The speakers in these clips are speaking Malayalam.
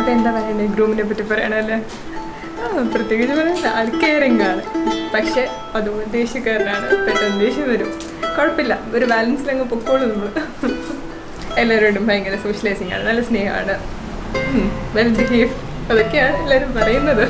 അപ്പൊ എന്താ പറയണ്ടേ ഗ്രൂമിനെ പറ്റി പറയണല്ലേ ആ പ്രത്യേകിച്ച് പറയുന്നത് ആൾ കെയറിംഗ് ആണ് പക്ഷെ അതുപോലെ ദേഷ്യക്കാരനാണ് പെട്ടെന്ന് ദേഷ്യം വരും കുഴപ്പമില്ല ഒരു ബാലൻസിൽ അങ്ങ് പൊക്കോളൂ നമ്മൾ എല്ലാവരോടും ഭയങ്കര സോഷ്യലൈസിങ് ആണ് നല്ല സ്നേഹമാണ് വെൽ ബിഹേവ് അതൊക്കെയാണ് എല്ലാവരും പറയുന്നത്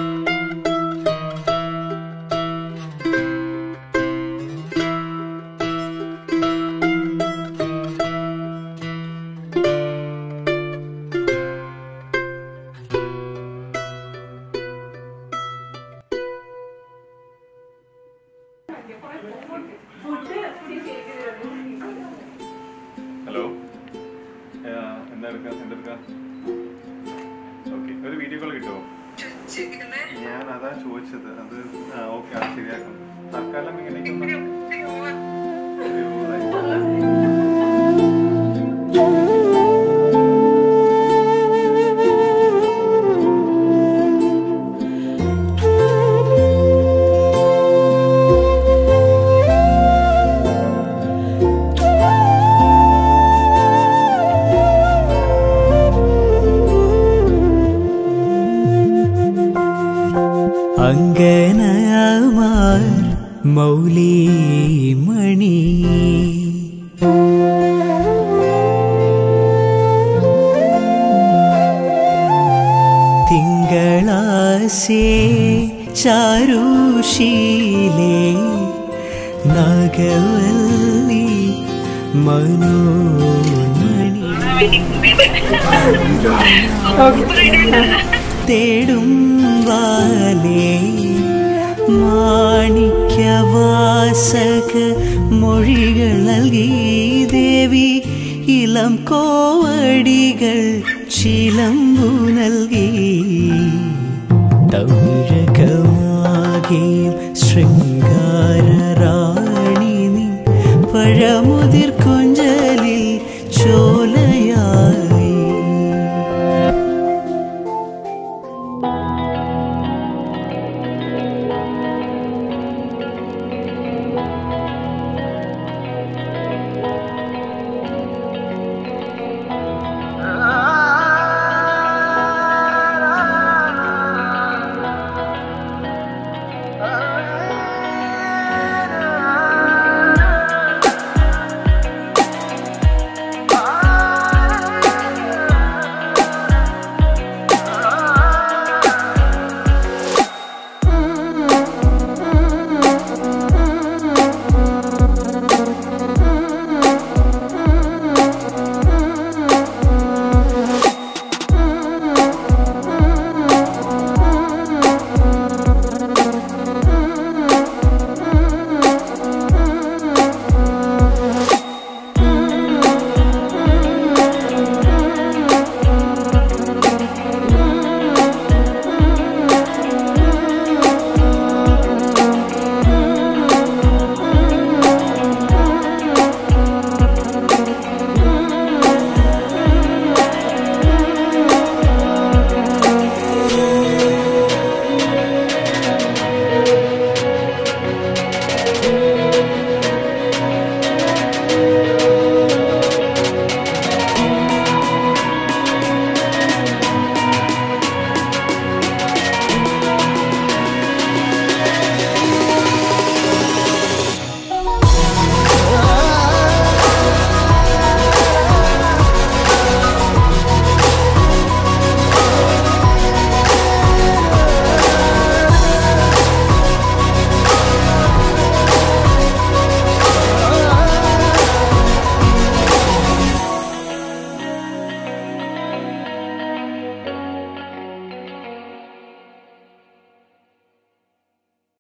ഹലോ എന്താ എടുക്കാം എന്തെടുക്കാം ഓക്കെ ഒരു വീഡിയോ കോൾ കിട്ടുമോ ഞാൻ അതാ ചോദിച്ചത് അത് ആ ഓക്കെ അത് ശരിയാക്കും തൽക്കാലം ഇങ്ങനെയൊക്കെ അങ്കനമാർ മൗലി മണി തിങ്കളാസേ ചാരുശീലേ നാഗവല്ലി മനോന്മണി തേടും വാലേ മാണിക്യവാസക മൊഴികൾ നൽകി ദേവി ഇളം കോവടികൾ ചിലമ്പു നൽകി തമിഴകമാകെ